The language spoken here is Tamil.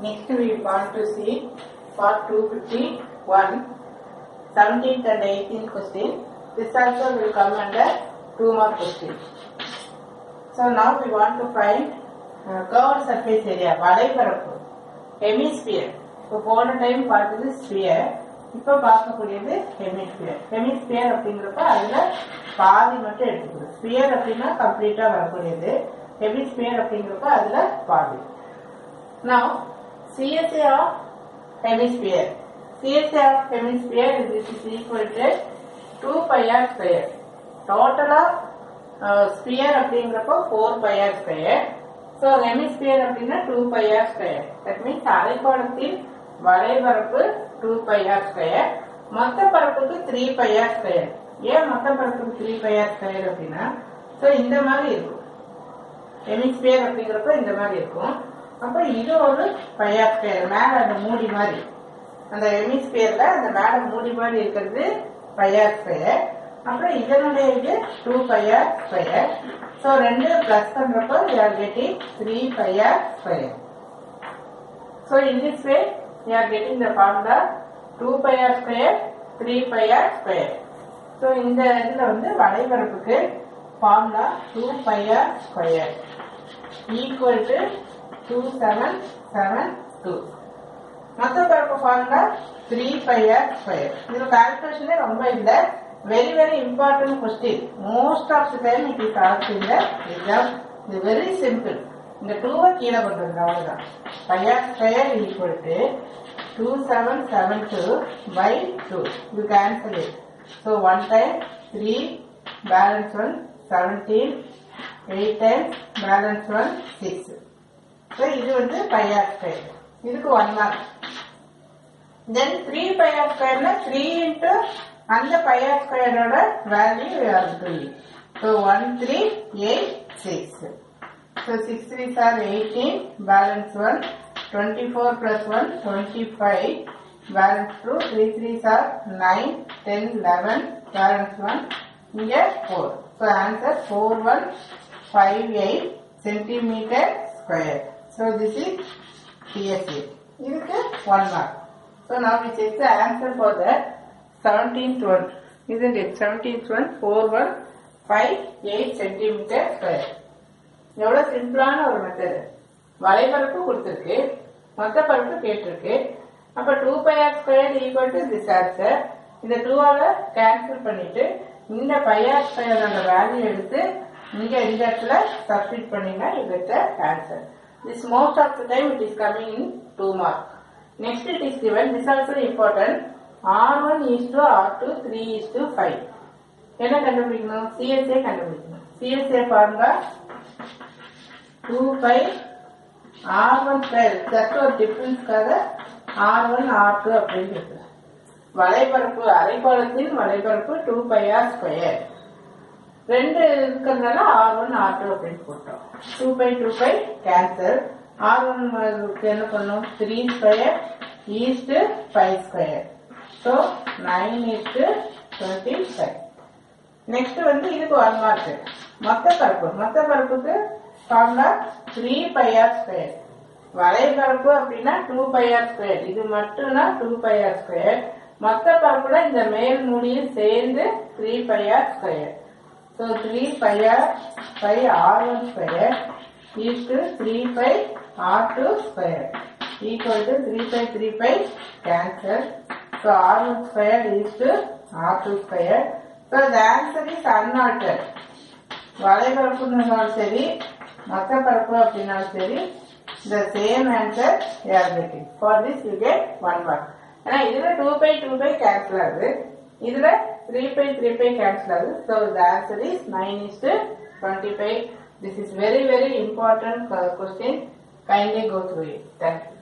Next we want to see part 251, 17th and 18th question. This also will come under 2 more questions. So now we want to find uh, curved surface area, வளைபரப்பு ஹெமிஸ்பியர் இப்போ போன டைம் பார்த்தது ஸ்பியர் இப்போ பார்க்கக்கூடியது ஹெமிஸ்பியர் ஹெமிஸ்பியர் அப்படிங்கிறப்ப அதுல பாதி மட்டும் எடுத்துக்கணும் ஸ்பியர் அப்படின்னா கம்ப்ளீட்டா வரக்கூடியது ஹெமிஸ்பியர் அப்படிங்கிறப்ப அதுல பாதி Now, CSA of hemisphere. CSA of hemisphere is this is equal to 2 pi r square. Total of uh, sphere அப்படிங்கிறப்போ 4 pi r square. So, hemisphere அப்படின்னா 2 pi r square. That means அரைக்கோளத்தின் வளைபரப்பு 2 pi r square. மொத்த பரப்புக்கு 3 pi r square. ஏன் மொத்த பரப்புக்கு 3 pi r square அப்படின்னா so இந்த மாதிரி இருக்கும் ஹெமிஸ்பியர் அப்படிங்கிறப்ப இந்த மாதிரி இருக்கும் அப்ப இது ஒரு பையாஸ்பியர் மேல அந்த மூடி மாதிரி அந்த ஹெமிஸ்பியர்ல அந்த மேல மூடி மாதிரி இருக்கிறது பையாஸ்பியர் அப்புறம் இதனுடைய இது டூ பையார் ஸ்கொயர் ஸோ ரெண்டு பிளஸ் பண்றப்போ you are getting three pi r square so in this way you are getting the formula two pi r square three pi r square so இந்த இதுல வந்து வளைபரப்புக்கு formula two pi r square equal to two seven seven two மொத்த பரப்பு ஃபார்முலா த்ரீ பையார் ஸ்கொயர் இதுல கால்குலேஷனே ரொம்ப இல்லை very very important question most of the time it is also இந்த எக்ஸாம் இது வெரி சிம்பிள் இந்த டூவை கீழே கொண்டு வந்து அவ்வளவுதான் pi r square equal to two seven seven two by two you cancel it so one time three balance one seventeen eight times balance one six so இது வந்து பையார் ஸ்கொயர் இதுக்கு one mark then three pi r ஸ்கொயர்ல த்ரீ இன்ட்டு அந்த பையார் ஸ்கொயரோட value doing so one three eight six so six three sir eighteen balance one twenty four plus one twenty five balance two three three sir nine ten eleven balance one இங்கே four so answer four one five eight centimetre square so this is PSA. இதுக்கு one mark so now we check the answer for the 17th one. Isn't it? 17th one, 4 1, 5, 8 centimeter square. எவ்வளவு சிம்பிளான ஒரு மெத்தடு வலைபரப்பு கொடுத்துருக்கு மொத்த பரப்பு கேட்டிருக்கு அப்ப two pi r square equal to this answer இந்த டூவால கேன்சல் பண்ணிட்டு இந்த பை ஆர் ஸ்கொயரோட வேல்யூ எடுத்து இங்க இந்த இடத்துல சப்ஸ்டிட் பண்ணீங்கன்னா you get answer This most of the time it is coming in 2 mark. Next it is given, this also important, R1 is to R2, 3 is to 5. என்ன கண்டுபிடிக்கணும் சிஎஸ்ஏ கண்டுபிடிக்கணும் சிஎஸ்ஏ பாருங்க two pi r one square just ஒரு டிஃபரன்ஸ்க்காக ஆர் ஒன் ஆர் டூ அப்படின்னு இருக்கு வலைபரப்பு அரைக்கோளத்தின் வலைபரப்பு டூ பை ஆர் ஸ்கொயர் ரெண்டு இருக்கிறதுனால ஆர் ஒன் ஆர் டூ அப்படின்னு போட்டோம் two by two pi cancel r one என்ன பண்ணும் three square is to five square so nine is to twenty five next வந்து இதுக்கு ஒன் மார்க் மொத்த பரப்பு மொத்த பரப்புக்கு ஃபார்முலா த்ரீ பையார் ஸ்கொயர் வலைபரப்பு அப்படின்னா டூ பையார் ஸ்கொயர் இது மட்டும்னா டூ பையார் ஸ்கொயர் மொத்த பரப்புல இந்த மேல் மூடியும் சேர்ந்து three pi r square So 3 pi r pi r1 square is to 3 pi r2 square equal to 3 pi 3 pi cancel. So r1 square is to r2 square. So the answer is unaltered. வலைபரப்புனாலும் சரி மொத்த பரப்பு அப்படின்னாலும் சரி the same answer you are getting. For this you get one mark. ஏன்னா இதுல 2 by 2 by cancel ஆகுது இதுல 3 by 3 by cancel ஆகுது so the answer is 9 is to 25 this is very very important uh, question kindly go through it thank you